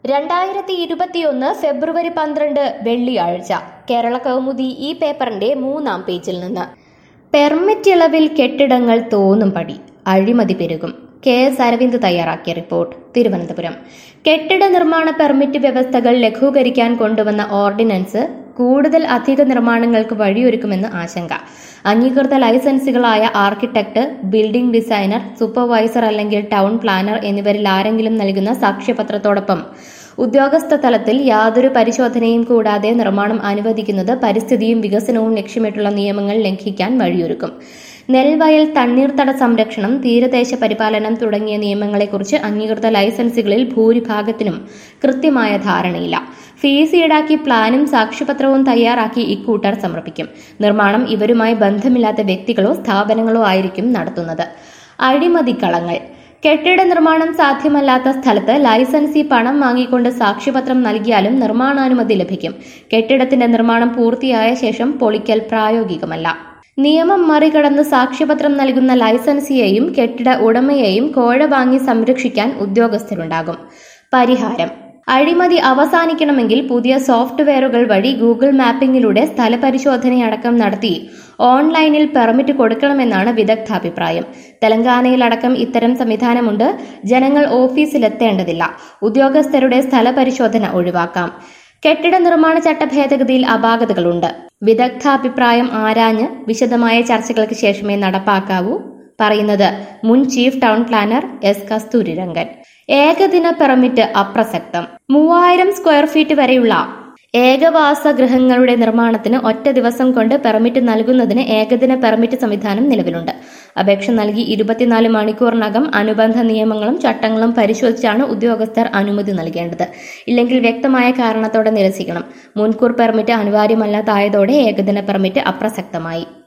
രണ്ടായിരത്തി ഇരുപത്തിയൊന്ന് ഫെബ്രുവരി പന്ത്രണ്ട് വെള്ളിയാഴ്ച കേരള കൗമുദി ഈ പേപ്പറിന്റെ മൂന്നാം പേജിൽ നിന്ന് പെർമിറ്റ് ഇളവിൽ കെട്ടിടങ്ങൾ തോന്നും പടി അഴിമതി പെരുകും കെ എസ് അരവിന്ദ് തയ്യാറാക്കിയ റിപ്പോർട്ട് തിരുവനന്തപുരം കെട്ടിട നിർമ്മാണ പെർമിറ്റ് വ്യവസ്ഥകൾ ലഘൂകരിക്കാൻ കൊണ്ടുവന്ന ഓർഡിനൻസ് കൂടുതൽ അധിക നിർമ്മാണങ്ങൾക്ക് വഴിയൊരുക്കുമെന്ന് ആശങ്ക അംഗീകൃത ലൈസൻസുകളായ ആർക്കിടെക്ട് ബിൽഡിംഗ് ഡിസൈനർ സൂപ്പർവൈസർ അല്ലെങ്കിൽ ടൗൺ പ്ലാനർ എന്നിവരിൽ ആരെങ്കിലും നൽകുന്ന സാക്ഷ്യപത്രത്തോടൊപ്പം ഉദ്യോഗസ്ഥ തലത്തിൽ യാതൊരു പരിശോധനയും കൂടാതെ നിർമ്മാണം അനുവദിക്കുന്നത് പരിസ്ഥിതിയും വികസനവും ലക്ഷ്യമിട്ടുള്ള നിയമങ്ങൾ ലംഘിക്കാൻ വഴിയൊരുക്കും നെൽവയൽ തണ്ണീർത്തട സംരക്ഷണം തീരദേശ പരിപാലനം തുടങ്ങിയ നിയമങ്ങളെക്കുറിച്ച് അംഗീകൃത ലൈസൻസുകളിൽ ഭൂരിഭാഗത്തിനും കൃത്യമായ ധാരണയില്ല ഫീസ് ഈടാക്കി പ്ലാനും സാക്ഷ്യപത്രവും തയ്യാറാക്കി ഇക്കൂട്ടർ സമർപ്പിക്കും നിർമ്മാണം ഇവരുമായി ബന്ധമില്ലാത്ത വ്യക്തികളോ സ്ഥാപനങ്ങളോ ആയിരിക്കും നടത്തുന്നത് അഴിമതിക്കളങ്ങൾ കെട്ടിട നിർമ്മാണം സാധ്യമല്ലാത്ത സ്ഥലത്ത് ലൈസൻസി പണം വാങ്ങിക്കൊണ്ട് സാക്ഷ്യപത്രം നൽകിയാലും നിർമ്മാണാനുമതി ലഭിക്കും കെട്ടിടത്തിന്റെ നിർമ്മാണം പൂർത്തിയായ ശേഷം പൊളിക്കൽ പ്രായോഗികമല്ല നിയമം മറികടന്ന് സാക്ഷ്യപത്രം നൽകുന്ന ലൈസൻസിയെയും കെട്ടിട ഉടമയെയും കോഴ വാങ്ങി സംരക്ഷിക്കാൻ ഉദ്യോഗസ്ഥരുണ്ടാകും പരിഹാരം അഴിമതി അവസാനിക്കണമെങ്കിൽ പുതിയ സോഫ്റ്റ്വെയറുകൾ വഴി ഗൂഗിൾ മാപ്പിംഗിലൂടെ സ്ഥലപരിശോധനയടക്കം നടത്തി ഓൺലൈനിൽ പെർമിറ്റ് കൊടുക്കണമെന്നാണ് വിദഗ്ധാഭിപ്രായം തെലങ്കാനയിലടക്കം ഇത്തരം സംവിധാനമുണ്ട് ജനങ്ങൾ ഓഫീസിലെത്തേണ്ടതില്ല ഉദ്യോഗസ്ഥരുടെ സ്ഥലപരിശോധന ഒഴിവാക്കാം കെട്ടിട നിർമ്മാണ ചട്ട ഭേദഗതിയിൽ അപാകതകളുണ്ട് വിദഗ്ധാഭിപ്രായം ആരാഞ്ഞ് വിശദമായ ചർച്ചകൾക്ക് ശേഷമേ നടപ്പാക്കാവൂ പറയുന്നത് മുൻ chief town planner S Kasturirangan ഏകദിന പെർമിറ്റ് അപ്രസക്തം മൂവായിരം സ്ക്വയർ ഫീറ്റ് വരെയുള്ള ഏകവാസ ഗൃഹങ്ങളുടെ നിർമ്മാണത്തിന് ഒറ്റ ദിവസം കൊണ്ട് പെർമിറ്റ് നൽകുന്നതിന് ഏകദിന പെർമിറ്റ് സംവിധാനം നിലവിലുണ്ട് അപേക്ഷ നൽകി ഇരുപത്തിനാല് മണിക്കൂറിനകം അനുബന്ധ നിയമങ്ങളും ചട്ടങ്ങളും പരിശോധിച്ചാണ് ഉദ്യോഗസ്ഥർ അനുമതി നൽകേണ്ടത് ഇല്ലെങ്കിൽ വ്യക്തമായ കാരണത്തോടെ നിരസിക്കണം മുൻകൂർ പെർമിറ്റ് അനിവാര്യമല്ലാതായതോടെ ഏകദിന പെർമിറ്റ് അപ്രസക്തമായി